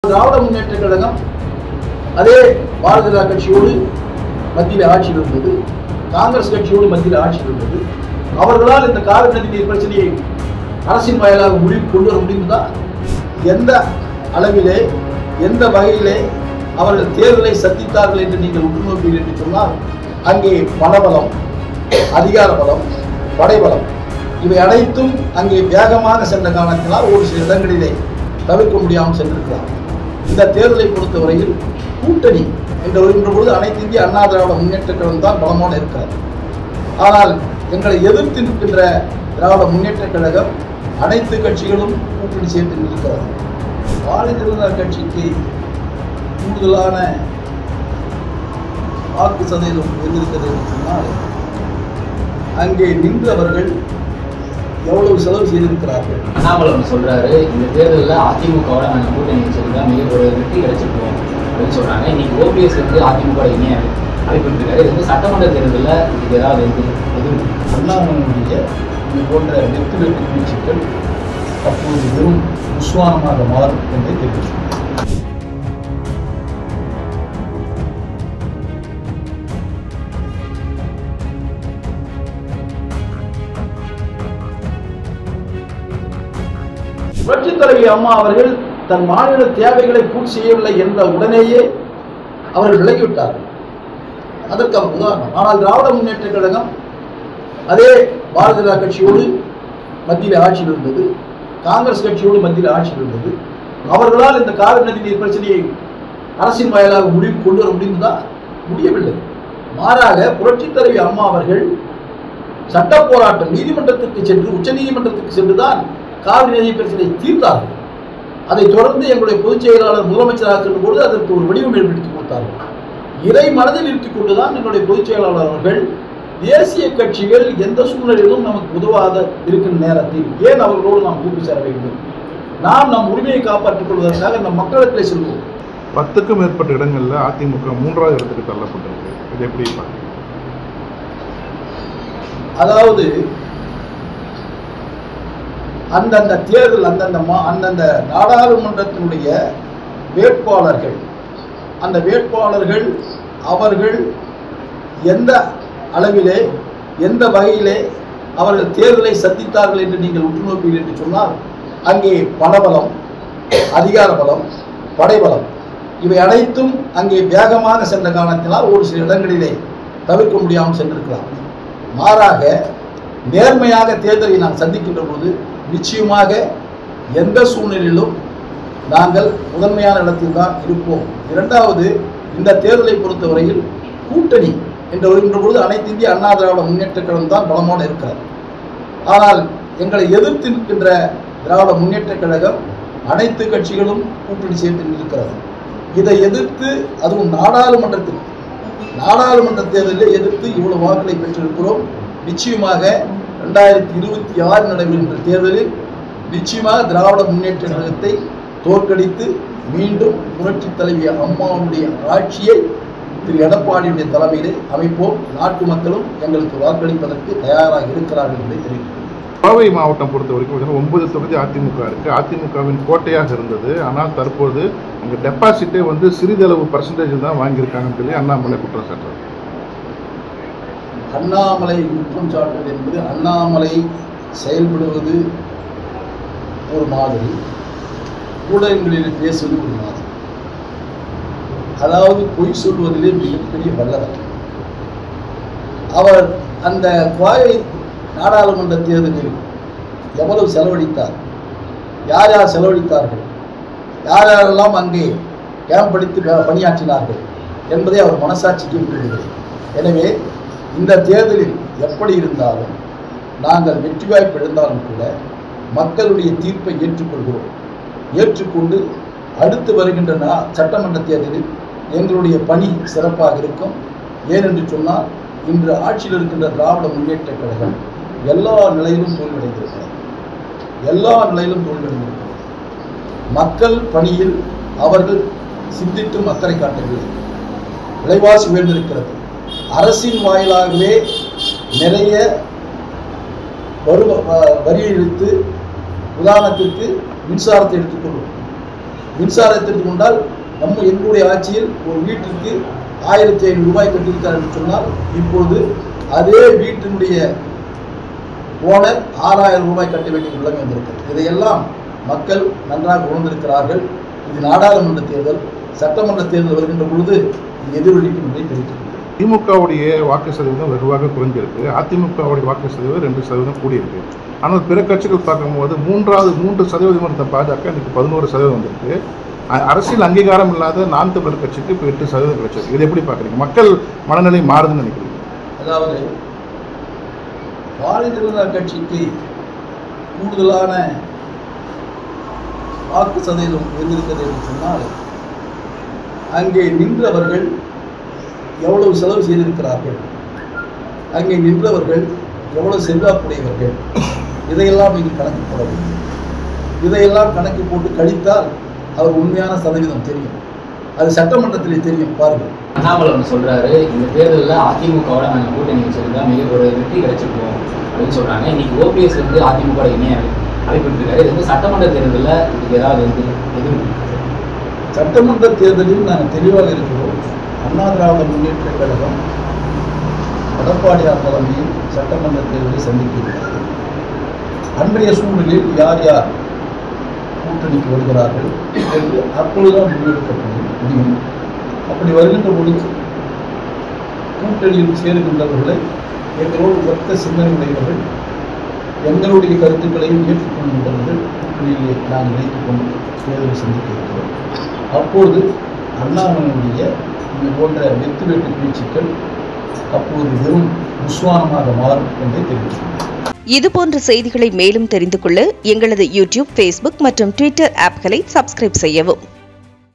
திராவிட முன்னேற்ற கழகம் அதே பாரதிய ஜனதா கட்சியோடு மத்தியில் ஆட்சியில் இருந்தது காங்கிரஸ் கட்சியோடு மத்தியில் ஆட்சியில் இருந்தது அவர்களால் இந்த காவிரி நதி நீர் பிரச்சனையை அரசின் வாயிலாக முடிவு கொண்டு வர முடிந்ததா எந்த அளவிலே எந்த வகையிலே அவர்கள் தேர்தலை சந்தித்தார்கள் என்று நீங்கள் உற்று நோக்கீர்கள் என்று சொன்னால் அங்கே பணபலம் அதிகார பலம் படைபலம் இவை அனைத்தும் அங்கே வேகமாக சென்ற காரணத்தினால் ஒரு சில இடங்களிலே தவிர்க்க முடியாமல் சென்றிருக்கிறார் இந்த தேர்தலை பொறுத்தவரையில் கூட்டணி என்று வருகின்ற பொழுது அனைத்து இந்திய அண்ணா திராவிட முன்னேற்ற கழகம் தான் பலமாக இருக்கிறது ஆனால் எங்களை எதிர்த்து நிற்கின்ற திராவிட முன்னேற்ற கழகம் அனைத்து கட்சிகளும் கூட்டணி சேர்த்து நிற்கிறது பாரதிய ஜனதா கட்சிக்கு கூடுதலான வாக்கு சதவீதம் எதிர்க்கிறது என்று சொன்னால் அங்கே நின்றவர்கள் எவ்வளவு செலவு செய்திருக்கிறார்கள் அண்ணாமலை ஒன்று சொல்றாரு இந்த தேர்தலில் அதிமுகவோட நாங்கள் கூட்டணி வச்சிருந்தா மிக ஒரு வெற்றி கிடைச்சிருக்கோம் அப்படின்னு சொல்றாங்க இன்னைக்கு ஓபிஎஸ் வந்து அதிமுக இணைய அழைப்பிட்டிருக்காரு இது வந்து சட்டமன்ற தேர்தலில் இது ஏதாவது எது எதுவும் அண்ணாமலையுடைய இது போன்ற வெற்றி வெற்றி முயற்சிகள் தற்போது வெறும் உஸ்வானமாக மாறும் என்றே தெரிவித்துள்ளது புரட்சித் தலைவி அம்மா அவர்கள் தன் மாநில தேவைகளை பூர்த்தி செய்யவில்லை என்ற உடனேயே அவர்கள் விலகிவிட்டார்கள் அதற்கு அவர் உதாரணம் ஆனால் திராவிட முன்னேற்ற கழகம் அதே பாரதிய ஜனதா கட்சியோடு மத்தியில் ஆட்சியில் இருந்தது காங்கிரஸ் கட்சியோடு மத்தியில் ஆட்சியில் இருந்தது அவர்களால் இந்த காவிரி நதி நீர் பிரச்சனையை அரசின் வாயிலாக முடிவு கொண்டு வர முடிந்ததா முடியவில்லை மாறாக புரட்சித் தலைவி அம்மா அவர்கள் சட்ட போராட்டம் நீதிமன்றத்துக்கு சென்று உச்ச நீதிமன்றத்துக்கு சென்றுதான் காவிரி நதி பிரச்சனையை தீர்த்தார்கள் அதைத் தொடர்ந்து எங்களுடைய பொதுச் செயலாளர் முதலமைச்சராக சென்ற பொழுது அதற்கு ஒரு வடிவம் ஏற்படுத்தி கொடுத்தார்கள் இதை மனதில் நிறுத்திக் கொண்டுதான் எங்களுடைய பொதுச் செயலாளர் அவர்கள் தேசிய கட்சிகள் எந்த சூழ்நிலையிலும் நமக்கு உதவாத இருக்கின்ற நேரத்தில் ஏன் அவர்களோடு நாம் கூட்டு சேர வேண்டும் நாம் நம் உரிமையை காப்பாற்றிக் கொள்வதற்காக நம் மக்களிடத்திலே செல்வோம் பத்துக்கும் மேற்பட்ட இடங்கள்ல அதிமுக மூன்றாவது இடத்துக்கு தள்ளப்பட்டிருக்கு இது எப்படி பார்க்கறீங்க? அதாவது அந்தந்த தேர்தல் அந்தந்த மா அந்தந்த நாடாளுமன்றத்தினுடைய வேட்பாளர்கள் அந்த வேட்பாளர்கள் அவர்கள் எந்த அளவிலே எந்த வகையிலே அவர்கள் தேர்தலை சந்தித்தார்கள் என்று நீங்கள் உற்று நோக்கீர்கள் என்று சொன்னால் அங்கே பணபலம் அதிகார பலம் படைபலம் இவை அனைத்தும் அங்கே வேகமாக சென்ற காரணத்தினால் ஒரு சில இடங்களிலே தவிர்க்க முடியாமல் சென்றிருக்கலாம் மாறாக நேர்மையாக தேர்தலை நாம் சந்திக்கின்ற போது நிச்சயமாக எந்த சூழ்நிலையிலும் நாங்கள் முதன்மையான இடத்தில் தான் இருப்போம் இரண்டாவது இந்த தேர்தலை பொறுத்தவரையில் கூட்டணி என்று வருகின்ற பொழுது அனைத்து இந்திய அண்ணா திராவிட முன்னேற்ற கழகம் தான் பலமாக இருக்கிறது ஆனால் எங்களை எதிர்த்து நிற்கின்ற திராவிட முன்னேற்ற கழகம் அனைத்து கட்சிகளும் கூட்டணி சேர்த்து நிற்கிறது இதை எதிர்த்து அதுவும் நாடாளுமன்றத்தில் நாடாளுமன்ற தேர்தலில் எதிர்த்து இவ்வளவு வாக்குகளை பெற்றிருக்கிறோம் நிச்சயமாக ரெண்டாயிரத்தி இருபத்தி ஆறு நடைபெறுகின்ற தேர்தலில் நிச்சயமாக திராவிட முன்னேற்ற கழகத்தை தோற்கடித்து மீண்டும் புரட்சித் தலைவி அம்மாவுடைய ஆட்சியை திரு எடப்பாடியுடைய தலைமையிலே அமைப்போம் நாட்டு மக்களும் எங்களுக்கு வாக்களிப்பதற்கு தயாராக இருக்கிறார்கள் என்பதை தெரிவிக்கிறேன் கோவை மாவட்டம் பொறுத்த வரைக்கும் பார்த்தீங்கன்னா ஒன்பது தொகுதி அதிமுக இருக்கு அதிமுகவின் கோட்டையாக இருந்தது ஆனால் தற்போது அங்கே டெபாசிட்டே வந்து சிறிதளவு பர்சன்டேஜ் தான் வாங்கியிருக்காங்கன்னு சொல்லி அண்ணாமலை குற்றம் சாட்டுறாரு அண்ணாமலை குற்றம் சாட்டுவது என்பது அண்ணாமலை செயல்படுவது ஒரு மாதிரி ஊடகங்களில் பேசுவது ஒரு மாதிரி அதாவது பொய் சொல்வதிலே மிகப்பெரிய வல்லவர் அவர் அந்த கோவை நாடாளுமன்ற தேர்தலில் எவ்வளவு செலவழித்தார் யார் யார் செலவழித்தார்கள் யார் யாரெல்லாம் அங்கே கேம்ப் படித்து ப- பணியாற்றினார்கள் என்பதை அவர் மனசாட்சிக்கு விட்டுவிடுகிறேன் எனவே இந்த தேர்தலில் எப்படி இருந்தாலும் நாங்கள் வெற்றி வாய்ப்பு இழந்தாலும் கூட மக்களுடைய தீர்ப்பை ஏற்றுக்கொள்கிறோம் ஏற்றுக்கொண்டு அடுத்து வருகின்ற நா- சட்டமன்ற தேர்தலில் எங்களுடைய பணி சிறப்பாக இருக்கும் ஏனென்று சொன்னால் இன்று ஆட்சியில் இருக்கின்ற திராவிட முன்னேற்ற கழகம் எல்லா நிலையிலும் தோல்வியடைந்திருக்கிறது எல்லா நிலையிலும் தோல்வியடைந்திருக்கிறது மக்கள் பணியில் அவர்கள் சிந்தித்தும் அக்கறை காட்டவில்லை விலைவாசி உயர்ந்திருக்கிறது அரசின் வாயிலாகவே நிறைய வரு வ- வரி இழுத்து உதாரணத்திற்கு மின்சாரத்தை எடுத்துக்கொள்வோம் மின்சாரத்திற்கு கொண்டால் நம்ம எங்களுடைய ஆட்சியில் ஒரு வீட்டிற்கு ஆயிரத்தி ஐநூறு ரூபாய் கட்டியிருக்கார் என்று சொன்னால் இப்பொழுது அதே வீட்டினுடைய ஓனர் ஆறாயிரம் ரூபாய் கட்ட வேண்டிய நிலைமை வந்திருக்கிறது இதையெல்லாம் மக்கள் நன்றாக உணர்ந்திருக்கிறார்கள் இது நாடாளுமன்ற தேர்தல் சட்டமன்ற தேர்தல் வருகின்ற பொழுது இது எதிரொலிக்கும் என்பதை தெரிவித்துக் கொள்கிறேன். திமுகவுடைய வாக்கு சதவீதம் வெகுவாக குறைஞ்சிருக்கு அதிமுகவுடைய வாக்கு சதவீதம் ரெண்டு சதவீதம் கூடியிருக்கு ஆனால் பிற கட்சிகள் பார்க்கும்போது மூன்றாவது மூன்று சதவீதம் இருந்த பாஜக இன்னைக்கு பதினோரு சதவீதம் வந்திருக்கு அ- அரசியல் அங்கீகாரம் இல்லாத நான் தமிழர் கட்சிக்கு இப்போ எட்டு சதவீதம் கிடைச்சிருக்கு இது எப்படி பார்க்குறீங்க மக்கள் மனநிலை மாறுதுன்னு நினைக்கிறீங்க அதாவது பாரதிய ஜனதா கட்சிக்கு கூடுதலான வாக்கு சதவீதம் இருந்திருக்கிறது என்று சொன்னால் அங்கே நின்றவர்கள் எவ்வளவு செலவு செய்திருக்கிறார்கள் அங்கே நின்றவர்கள் எவ்வளவு செல்வாக்குடையவர்கள் இதையெல்லாம் நீங்கள் கணக்கு போட வேண்டும் இதையெல்லாம் கணக்கு போட்டு கழித்தால் அவர் உண்மையான சதவீதம் தெரியும் அது சட்டமன்றத்திலே தெரியும் பாருங்கள் அண்ணாமலை ஒன்று சொல்றாரு இந்த தேர்தலில் அதிமுகவோட நாங்கள் கூட்டணி வச்சிருந்தா மிக ஒரு வெற்றி கிடைச்சிருக்கோம் அப்படின்னு சொல்றாங்க இன்னைக்கு ஓபிஎஸ் வந்து அதிமுக இணைய அழைப்பிட்டிருக்காரு இது வந்து சட்டமன்ற தேர்தலில் இதுக்கு ஏதாவது வந்து எதிர்ப்பு சட்டமன்ற தேர்தலில் நாங்கள் தெளிவாக இருக்கிறோம் அண்ணா திராவிட முன்னேற்ற கழகம் எடப்பாடியார் தலைமையில் சட்டமன்ற தேர்தலை சந்திக்க இருக்கிறது அன்றைய சூழலில் யார் யார் கூட்டணிக்கு வருகிறார்கள் என்று அப்பொழுதுதான் முடிவெடுக்கப்படும் முடியும் அப்படி வருகின்ற பொழுது கூட்டணியில் சேருகின்றவர்களை எங்களோடு ஒத்த சிந்தனை உடையவர்கள் எங்களுடைய கருத்துக்களையும் ஏற்றுக்கொள்கின்றவர்கள் கூட்டணியிலே நாங்கள் இணைத்துக் கொண்டு தேர்தலை சந்திக்க இருக்கிறோம் அப்பொழுது அண்ணாமலையுடைய இது போன்ற வெத்து வெட்டு பேச்சுக்கள் அப்போது வெறும் புஸ்வானமாக மாறும் என்றே தெரிவித்துள்ளேன் இதுபோன்ற செய்திகளை மேலும் தெரிந்து கொள்ள எங்களது யூடியூப் ஃபேஸ்புக் மற்றும் ட்விட்டர் ஆப்களை சப்ஸ்கிரைப் செய்யவும்